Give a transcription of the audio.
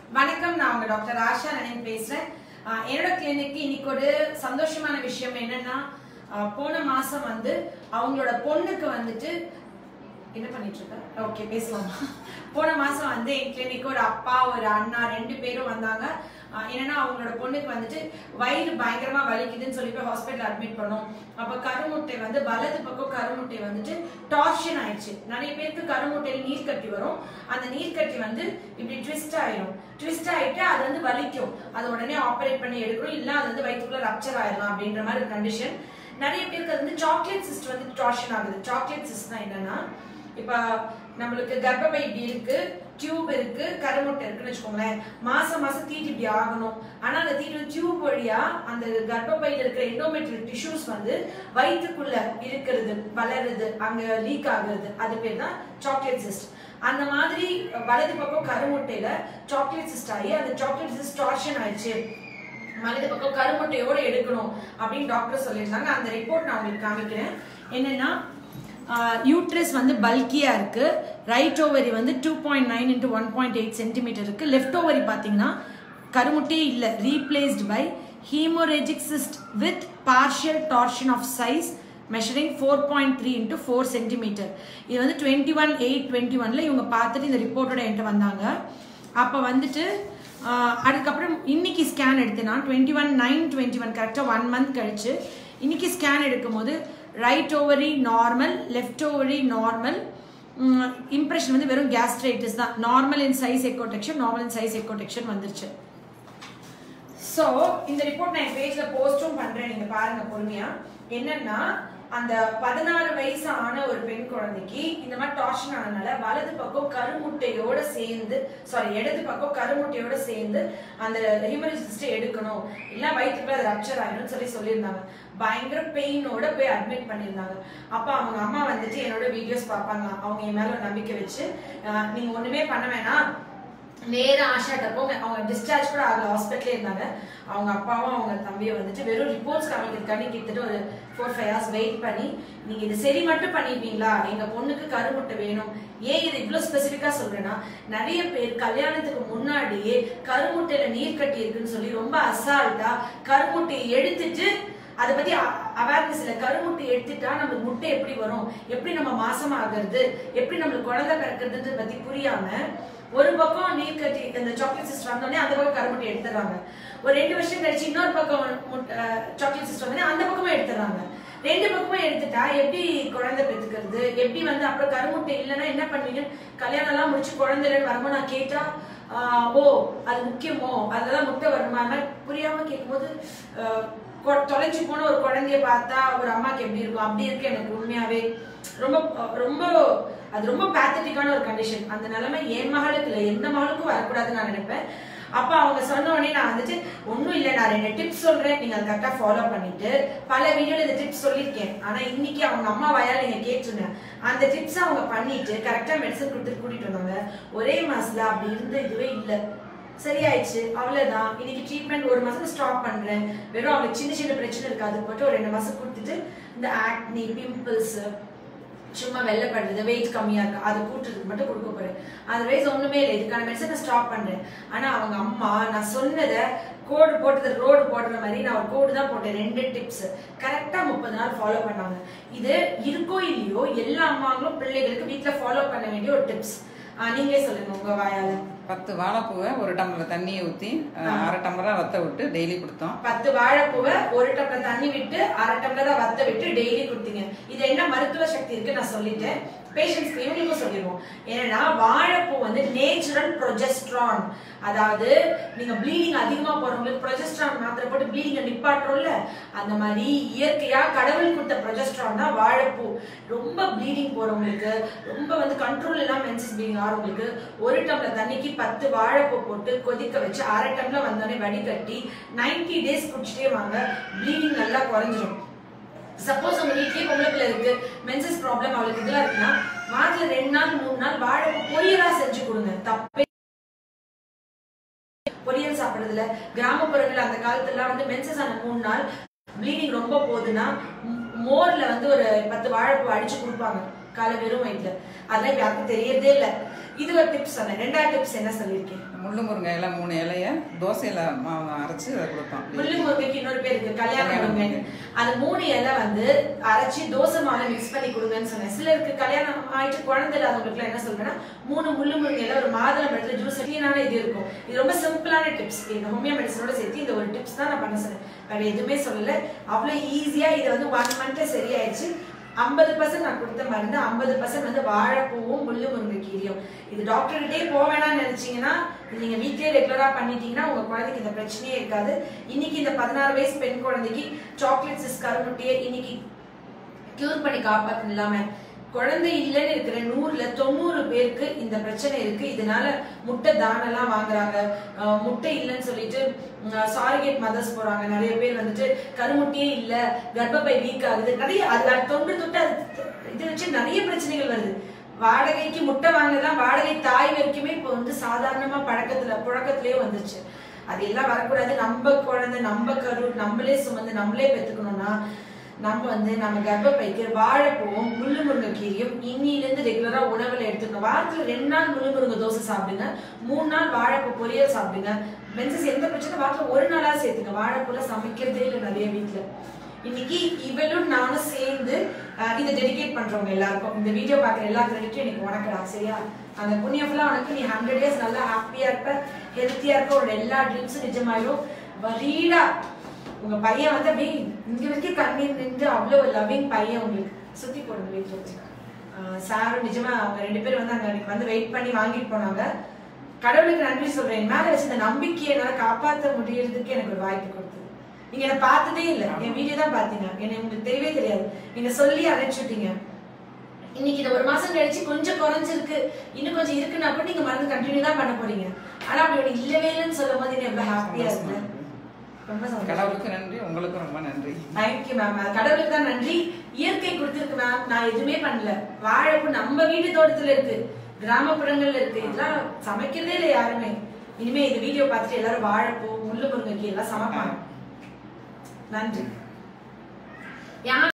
வணக்கம் நான் உங்க டாக்டர் ஆஷா நனன் பேசுறேன் ஆஹ் என்னோட கிளினிக்கு இன்னைக்கு ஒரு சந்தோஷமான விஷயம் என்னன்னா ஆஹ் போன மாசம் வந்து அவங்களோட பொண்ணுக்கு வந்துட்டு என்ன பண்ணிட்டு இருக்க ஓகே பேசலாமா போன மாசம் வந்து என் கிளினிக்கு ஒரு அப்பா ஒரு அண்ணா ரெண்டு பேரும் வந்தாங்க ஆஹ் என்னன்னா அவங்களோட பொண்ணுக்கு வந்துட்டு வயிறு பயங்கரமா வலிக்குதுன்னு சொல்லி போய் ஹாஸ்பிட்டல் அட்மிட் பண்ணோம் அப்ப கருமுட்டை வந்து வலது பக்கம் கருமுட்டை வந்துட்டு டார்ஷன் ஆயிடுச்சு நிறைய பேருக்கு கருமுட்டையில் நீர் கட்டி வரும் அந்த நீர் கட்டி வந்து இப்படி ட்விஸ்ட் ஆயிடும் ட்விஸ்ட் ஆயிட்டு அது வந்து வலிக்கும் அது உடனே ஆப்ரேட் பண்ணி எடுக்கணும் இல்ல அது வந்து வயிற்றுக்குள்ள ரப்சர் ஆயிடலாம் அப்படின்ற மாதிரி ஒரு கண்டிஷன் நிறைய பேருக்கு அது வந்து சாக்லேட் சிஸ்ட் வந்து டார்ஷன் ஆகுது சாக்லேட் சிஸ்ட்னா என்னன்னா இப்ப நம்மளுக்கு கர்ப்பப்பை இப்படி இருக்கு டியூப் இருக்கு கருமுட்டை இருக்குன்னு வச்சுக்கோங்களேன் மாசம் மாசம் தீட்டு இப்படி ஆகணும் ஆனா அந்த தீட்டு டியூப் வழியா அந்த கர்ப்பப்பையில இருக்கிற எண்டோமெட்ரியல் டிஷ்யூஸ் வந்து வயிற்றுக்குள்ள இருக்கிறது வளருது அங்க லீக் ஆகுறது அது பேர் தான் சாக்லேட் சிஸ்ட் அந்த மாதிரி வலது பக்கம் கருமுட்டையில சாக்லேட் சிஸ்ட் ஆகி அந்த சாக்லேட் சிஸ்ட் டார்ஷன் ஆயிடுச்சு வலது பக்கம் கருமுட்டையோட எடுக்கணும் அப்படின்னு டாக்டர் சொல்லியிருந்தாங்க அந்த ரிப்போர்ட் நான் உங்களுக்கு காமிக்கிறேன் என்னன்னா யூட்ரஸ் வந்து பல்கியா இருக்கு ரைட் ஓவரி வந்து two point nine into one point eight centimetre இருக்கு லெஃப்ட் ஓவரி பார்த்தீங்கன்னா கருமுட்டையே இல்லை replaced by haemorrhagic cyst with partial torsion of size measuring four point three into four centimetre இது வந்து டுவெண்ட்டி ஒன் எயிட் டுவெண்ட்டி ஒன்ல இவங்க பார்த்துட்டு இந்த ரிப்போர்ட்டோட என்கிட்ட வந்தாங்க அப்போ வந்துட்டு ஆஹ், அதுக்கப்புறம் இன்னைக்கு ஸ்கேன் எடுத்தேன் நான் twenty one nine twenty one கரெக்டாக ஒன் மந்த் கழிச்சு இன்னைக்கு ஸ்கேன் எடுக்கும்போது right ovary normal left ovary normal impression வந்து வெறும் கேஸ்ட்ரைட்டிஸ் தான் normal in size echotexture normal in size echotexture வந்துருச்சு ஸோ இந்த ரிப்போர்ட் நான் என் பேஜ்ல போஸ்டும் பண்றேன் நீங்க பாருங்க பொறுமையா என்னன்னா அந்த பதினாறு வயசு ஆன ஒரு பெண் குழந்தைக்கு இந்த மாதிரி டார்ஷன் ஆனதுனால வலது பக்கம் கருமுட்டையோட சேர்ந்து சாரி இடது பக்கம் கருமுட்டையோட சேர்ந்து அந்த ஹிமரஜிஸ்ட் எடுக்கணும் இல்ல வயிற்றுக்குள்ள அது ரப்சர் ஆயிடும்னு சொல்லி சொல்லியிருந்தாங்க பயங்கர பெயினோட போய் அட்மிட் பண்ணியிருந்தாங்க அப்ப அவங்க அம்மா வந்துட்டு என்னோட வீடியோஸ் பார்ப்பாங்க அவங்க என் மேல ஒரு நம்பிக்கை வச்சு அஹ், நீங்க ஒண்ணுமே பண்ண வேணாம் நேரா ஆஷாட்ட போங்க அவங்க டிஸ்சார்ஜ் கூட ஆகல ஹாஸ்பிட்டலே இருந்தாங்க அவங்க அப்பாவும் அவங்க தம்பியை வந்துட்டு வெறும் ரிப்போர்ட்ஸ் காமிக்கிறதுக்காண்டி கிட்டத்தட்ட ஒரு ஃபோர் ஃபைவ் ஹவர்ஸ் வெயிட் பண்ணி நீங்க இது சரி மட்டும் பண்ணிருப்பீங்களா எங்க பொண்ணுக்கு கருமுட்டை வேணும் ஏன் இது இவ்வளவு ஸ்பெசிஃபிக்கா சொல்றேன்னா நிறைய பேர் கல்யாணத்துக்கு முன்னாடியே கருமுட்டையில நீர் கட்டி இருக்குன்னு சொல்லி ரொம்ப அசால்ட்டா கருமுட்டையை எடுத்துட்டு அதை பத்தி அவேர்னஸ் இல்ல கருமுட்டை எடுத்துட்டா நம்மளுக்கு முட்டை எப்படி வரும் எப்படி நம்ம மாசம் ஆகுறது எப்படி நம்மளுக்கு குழந்தை பிறக்கிறதுன்றத பத்தி புரியாம ஒரு பக்கம் நீர் கட்டி இந்த சாக்லேட் சிஸ்ட் வந்தோடனே அந்த பக்கம் கருமுட்டை எடுத்துறாங்க ஒரு ரெண்டு வருஷம் கழிச்சு இன்னொரு பக்கம் சாக்லேட் சிஸ்ட் வந்தோடனே அந்த பக்கமும் எடுத்துறாங்க ரெண்டு பக்கமும் எடுத்துட்டா எப்படி குழந்தை பெத்துக்கிறது எப்படி வந்து அப்புறம் கருமுட்டை இல்லைன்னா என்ன பண்ணுவீங்க கல்யாணம் எல்லாம் முடிச்சு குழந்தை இல்லைன்னு வரும்போது நான் கேட்டா ஆஹ் ஓ அது முக்கியமோ அதெல்லாம் முட்டை வருமா அந்த மாதிரி புரியாம கேட்கும்போது ஆஹ் கொ- தொலைஞ்சு போன ஒரு குழந்தைய பார்த்தா ஒரு அம்மாக்கு எப்படி இருக்கும் அப்படி இருக்கு எனக்கு உண்மையாவே ரொம்ப ரொம்ப அது ரொம்ப பேத்தட்டிக்கான ஒரு கண்டிஷன் அந்த நிலைமை என் மகளுக்கு இல்லை எந்த மகளுக்கும் வரக்கூடாதுன்னு நான் நினைப்பேன் அப்ப அவங்க சொன்ன உடனே நான் வந்துட்டு ஒண்ணும் இல்லை நான் ரெண்டு டிப்ஸ் சொல்றேன் நீங்க அதை கரெக்டா ஃபாலோ பண்ணிட்டு பல வீடியோல இந்த டிப்ஸ் சொல்லியிருக்கேன் ஆனா இன்னைக்கு அவங்க அம்மா வாயால நீங்க கேட்டுருங்க அந்த டிப்ஸ் அவங்க பண்ணிட்டு கரெக்டா மெடிசன் கொடுத்துட்டு கூட்டிட்டு வந்தாங்க ஒரே மாசத்துல அப்படி இருந்த இதுவே இல்லை சரியாயிடுச்சு அவ்வளவுதான் இன்னைக்கு ட்ரீட்மெண்ட் ஒரு மாசம் ஸ்டாப் பண்றேன் வெறும் அவளுக்கு சின்ன சின்ன பிரச்சனை இருக்கு அது மட்டும் ஒரு ரெண்டு மாசம் கொடுத்துட்டு இந்த ஆக்னி பிம்பிள்ஸ் சும்மா வெள்ளப்படுறது வெயிட் கம்மியா இருக்கு அதை கூட்டுறதுக்கு மட்டும் கொடுக்க போறேன் அதர்வைஸ் ஒண்ணுமே இல்லை இதுக்கான மெடிசனை ஸ்டாப் பண்றேன் ஆனா அவங்க அம்மா நான் சொன்னதை கோடு போட்டது ரோடு போடுற மாதிரி நான் ஒரு கோடு தான் போட்டேன் ரெண்டு டிப்ஸ் கரெக்டா முப்பது நாள் ஃபாலோ பண்ணாங்க இது இருக்கோ இல்லையோ எல்லா அம்மாங்களும் பிள்ளைகளுக்கு வீட்ல ஃபாலோ பண்ண வேண்டிய ஒரு டிப்ஸ் நீங்களே சொல்லுங்க உங்க வாயால பத்து வாழைப்பூவை ஒரு டம்ளர் தண்ணியை ஊற்றி அரை டம்ளரா வத்த விட்டு டெய்லி கொடுத்தோம் பத்து வாழைப்பூவை ஒரு டம்ளர் தண்ணி விட்டு அரை டம்ளரா வத்த விட்டு டெய்லி கொடுத்தீங்க இது என்ன மருத்துவ சக்தி இருக்கு நான் சொல்லிட்டேன் பேஷண்ட்ஸ்க்கு இவங்களுக்கும் சொல்லிடுவோம் ஏன்னா வாழைப்பூ வந்து நேச்சுரல் ப்ரொஜெஸ்ட்ரான் அதாவது நீங்க ப்ளீடிங் அதிகமா போறவங்களுக்கு ப்ரொஜெஸ்ட்ரான் மாத்திரை போட்டு ப்ளீடிங்கை நிப்பாட்டுறோம்ல அந்த மாதிரி இயற்கையா கடவுள் கொடுத்த ப்ரொஜெஸ்ட்ரான் தான் வாழைப்பூ ரொம்ப ப்ளீடிங் போறவங்களுக்கு ரொம்ப வந்து கண்ட்ரோல் இல்லாம மென்சஸ் ப்ளீடிங் ஆறவங்களுக்கு ஒரு டம்ளர் தண்ணிக்கு பத்து வாழைப்பூ போட்டு கொதிக்க வச்சு அரை டம்ளர் வந்தோடனே வடிகட்டி 90 டேஸ் குடிச்சிட்டே வாங்க ப்ளீடிங் நல்லா குறைஞ்சிரும் சப்போஸ் உங்க வீட்லயே பொம்பளை பிள்ளை இருக்கு மென்சஸ் ப்ராப்ளம் அவளுக்கு இதெல்லாம் இருக்குன்னா வாரத்துல ரெண்டு நாள் மூணு நாள் வாழைப்பூ பொரியலா செஞ்சு கொடுங்க தப்பே பொரியல் சாப்பிடுறதுல கிராமப்புறங்கள் அந்த காலத்துல வந்து மென்சஸ் ஆன மூணு நாள் ப்ளீடிங் ரொம்ப போகுதுன்னா ம், மோர்ல வந்து ஒரு பத்து வாழைப்பூ அடிச்சு கொடுப்பாங்க காலை வெறும் வயிற்றுல அதெல்லாம் இப்ப யாருக்கும் தெரியறதே இல்ல இது ஒரு டிப்ஸ் சொன்னேன் ரெண்டாவது டிப்ஸ் என்ன சொல்லியிருக்கேன் முள்ளு முருங்கை இலை மூணு இலைய தோசையில மாவு அரைச்சு அதை கொடுப்போம் முள்ளு முருங்கைக்கு இன்னொரு பேர் இருக்கு கல்யாண கல்யாண முருங்கை முருங்கை. அந்த மூணு இலை வந்து அரைச்சி தோசை மாவுல மிக்ஸ் பண்ணி கொடுங்கன்னு சொன்னேன் சிலருக்கு கல்யாணம் ஆயிட்டு குழந்தை இல்லாதவங்களுக்கு என்ன சொல்றேன்னா மூணு முள்ளு முருங்கை இலை ஒரு மாதுளம் பழத்துல ஜூஸ் கிளீனான இது இருக்கும் இது ரொம்ப சிம்பிளான டிப்ஸ் இந்த ஹோமியோ மெடிசனோட சேர்த்து இந்த ஒரு டிப்ஸ் தான் நான் பண்ண சொன்னேன் வேற எதுவுமே சொல்லல அவ்வளவு ஈஸியா இது வந்து ஒன் மந்த்ல சரியாயிடுச்சு ஐம்பது பர்சன்ட் நான் கொடுத்த மருந்து ஐம்பது பர்சன்ட் வந்து வாழைப்பூவும் முள்ளு முருங்கை கீரியும் இது டாக்டர்கிட்டே போக வேணாம்னு நினைச்சீங்கன்னா இது நீங்க வீட்லயே ரெகுலரா பண்ணிட்டீங்கன்னா உங்க குழந்தைக்கு இந்த பிரச்சனையே இருக்காது இன்னைக்கு இந்த பதினாறு வயசு பெண் குழந்தைக்கு சாக்லேட் சிஸ் கருமுட்டியை இன்னைக்கு கியூர் பண்ணி காப்பாத்து இல்லாம குழந்தை இல்லைன்னு இருக்கிற நூறுல தொண்ணூறு பேருக்கு இந்த பிரச்சனை இருக்கு இதனால முட்டை தானெல்லாம் வாங்குறாங்க அஹ் முட்டை இல்லைன்னு சொல்லிட்டு சாரிகேட் மதர்ஸ் போறாங்க நிறைய பேர் வந்துட்டு கருமுட்டியே இல்ல கர்ப்பப்பை வீக் ஆகுது நிறைய அது அது தொன்று தொட்டு அது இது வச்சு நிறைய பிரச்சனைகள் வருது வாடகைக்கு முட்டை வாங்கதான் வாடகை தாய் வரைக்குமே இப்போ வந்து சாதாரணமா பழக்கத்துல புழக்கத்திலேயே வந்துருச்சு அது எல்லாம் வரக்கூடாது நம்ம குழந்தை நம்ம கரு நம்மளே சுமந்து நம்மளே பெத்துக்கணும்னா நம்ம வந்து நம்ம கர்ப்பப்பைக்கு வாழைப்பூவும் முள்ளு முருங்கை கீரையும் இன்னிலிருந்து ரெகுலரா உணவுல எடுத்துக்கணும் வாரத்துல ரெண்டு நாள் முள்ளு முருங்கை தோசை சாப்பிடுங்க மூணு நாள் வாழைப்பூ பொரியல் சாப்பிடுங்க மென்சஸ் எந்த பிரச்சனை வாரத்துல ஒரு நாளா சேர்த்துங்க வாழைப்பூல சமைக்கிறதே இல்லை நிறைய வீட்டுல இன்னைக்கு இவளும் நானும் சேர்ந்து அஹ், இதை டெடிகேட் பண்றவங்க எல்லாருக்கும் இந்த வீடியோ பார்க்குற எல்லா கிரெடிட்டும் எனக்கு உனக்குடா சரியா அந்த புண்ணியம் ஃபுல்லா உனக்கு நீ ஹண்ட்ரட் இயர்ஸ் நல்லா ஹாப்பியா இருப்ப ஹெல்த்தியா இருப்ப உன்னோட எல்லா ட்ரீம்ஸும் நிஜமாயிடும் வரீடா உங்க பையன் வந்து அப்படியே இங்க வரைக்கும் கண்ணீர் நின்று அவ்வளவு லவ்விங் பையன் உங்களுக்கு சுத்தி போடுங்க வீட்டுல வச்சு சாரும் நிஜமா அவங்க ரெண்டு பேரும் வந்து அங்க அன்னைக்கு வந்து வெயிட் பண்ணி வாங்கிட்டு போனாங்க கடவுளுக்கு நன்றி சொல்றேன் என் மேல வச்சு இந்த நம்பிக்கையை என்னால காப்பாத்த முடியறதுக்கு எனக்கு ஒரு வாய்ப்பு கொடுத்தது நீங்க என்ன பார்த்ததே இல்ல என் வீடியோ தான் பாத்தீங்க என்ன உங்களுக்கு தெரியவே தெரியாது நீங்க சொல்லி அழைச்சுட்டீங்க இன்னைக்கு இந்த ஒரு மாசம் கழிச்சு கொஞ்சம் குறைஞ்சிருக்கு இன்னும் கொஞ்சம் இருக்குன்னா கூட நீங்க மருந்து கண்டினியூ தான் பண்ண போறீங்க ஆனா அப்படி ஒண்ணு இல்லவே இல்லைன்னு சொல்லும் போது என்ன எவ்வளவு ஹாப்பியா இருக்கு ரொம்ப சந்தோஷம் கடவுளுக்கு நன்றி உங்களுக்கும் ரொம்ப நன்றி தேங்க்யூ மேம் கடவுளுக்கு தான் நன்றி இயற்கை கொடுத்திருக்கு மேம் நான் எதுவுமே பண்ணல வாழைப்பூ நம்ம வீட்டு தோட்டத்துல இருக்கு கிராமப்புறங்கள்ல இருக்கு இதெல்லாம் சமைக்கிறதே இல்லை யாருமே இனிமே இந்த வீடியோ பார்த்துட்டு எல்லாரும் வாழைப்பூ முள்ளு முருங்கைக்கு எல்லாம் சமைப்பாங்க நன்றி யார்